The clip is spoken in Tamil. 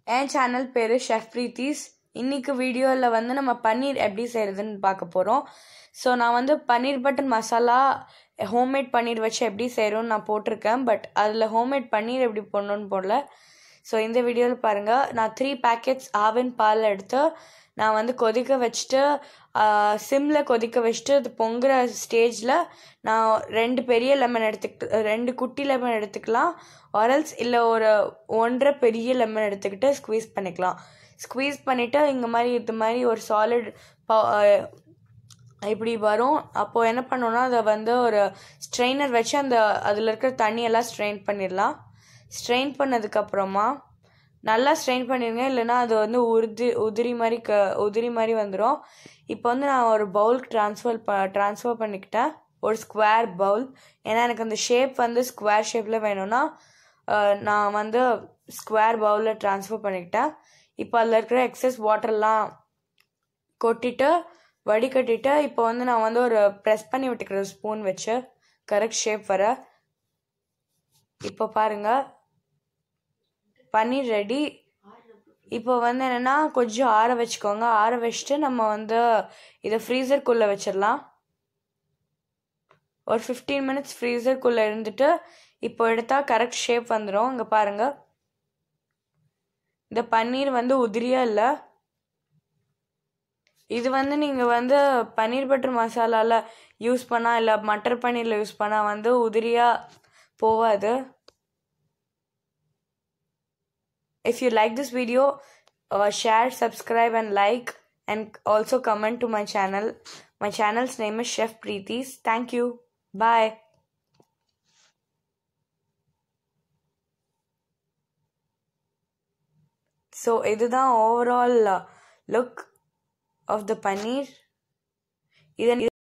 என் சேனல் பேர் ஷெஃப் பிரீத்திஸ் இன்னைக்கு வீடியோவில் வந்து நம்ம பன்னீர் எப்படி செய்கிறதுன்னு பார்க்க போகிறோம் ஸோ நான் வந்து பன்னீர் பட்டர் மசாலா ஹோம்மேட் பன்னீர் வச்சு எப்படி செய்கிறோன்னு நான் போட்டிருக்கேன் பட் அதில் ஹோம்மேட் பன்னீர் எப்படி போடணும்னு போடல ஸோ இந்த வீடியோவில் பாருங்கள் நான் த்ரீ பேக்கெட்ஸ் ஆவின் பால் எடுத்து நான் வந்து கொதிக்க வச்சுட்டு சிம்மில் கொதிக்க வச்சுட்டு அது பொங்குற ஸ்டேஜில் நான் ரெண்டு பெரிய லெமன் எடுத்துக்கிட்டு ரெண்டு குட்டி லெமன் எடுத்துக்கலாம் ஆரல்ஸ் இல்லை ஒரு ஒன்றரை பெரிய லெமன் எடுத்துக்கிட்டு ஸ்குவீஸ் பண்ணிக்கலாம் ஸ்குவீஸ் பண்ணிவிட்டு இங்கே மாதிரி இது மாதிரி ஒரு சாலிட் இப்படி வரும் அப்போது என்ன பண்ணோன்னா அதை வந்து ஒரு ஸ்ட்ரெயினர் வச்சு அந்த அதில் இருக்கிற தண்ணியெல்லாம் ஸ்ட்ரெயின் பண்ணிடலாம் ஸ்ட்ரெயின் பண்ணதுக்கப்புறமா நல்லா ஸ்ட்ரெயின் பண்ணிடுங்க இல்லைன்னா அது வந்து உருதி உதிரி மாதிரி க உதிரி மாதிரி வந்துடும் இப்போ வந்து நான் ஒரு பவுலுக்கு ட்ரான்ஸ்ஃபர் ப ட்ரான்ஸ்ஃபர் பண்ணிக்கிட்டேன் ஒரு ஸ்கொயர் பவுல் ஏன்னா எனக்கு அந்த ஷேப் வந்து ஸ்கொயர் ஷேப்பில் வேணும்னா நான் வந்து ஸ்கொயர் பவுலில் ட்ரான்ஸ்ஃபர் பண்ணிக்கிட்டேன் இப்போ அதில் இருக்கிற எக்ஸஸ் வாட்டர்லாம் கொட்டிட்டு வடிகட்டிட்டு இப்போ வந்து நான் வந்து ஒரு ப்ரெஸ் பண்ணி விட்டுக்கிறேன் ஸ்பூன் வச்சு கரெக்ட் ஷேப் வர இப்போ பாருங்கள் பன்னீர் ரெடி இப்போ வந்து என்னென்னா கொஞ்சம் ஆற வச்சுக்கோங்க ஆற வச்சுட்டு நம்ம வந்து இதை ஃப்ரீசர்க்குள்ளே வச்சிடலாம் ஒரு ஃபிஃப்டீன் மினிட்ஸ் ஃப்ரீசர்க்குள்ளே இருந்துட்டு இப்போ எடுத்தால் கரெக்ட் ஷேப் வந்துடும் இங்கே பாருங்கள் இந்த பன்னீர் வந்து உதிரியாக இல்லை இது வந்து நீங்கள் வந்து பன்னீர் பட்டர் மசாலாவில் யூஸ் பண்ணால் இல்லை மட்டர் பன்னீரில் யூஸ் பண்ணால் வந்து உதிரியாக போகாது if you like this video uh, share subscribe and like and also comment to my channel my channel's name is chef preetis thank you bye so இதுதான் overall look of the paneer இதை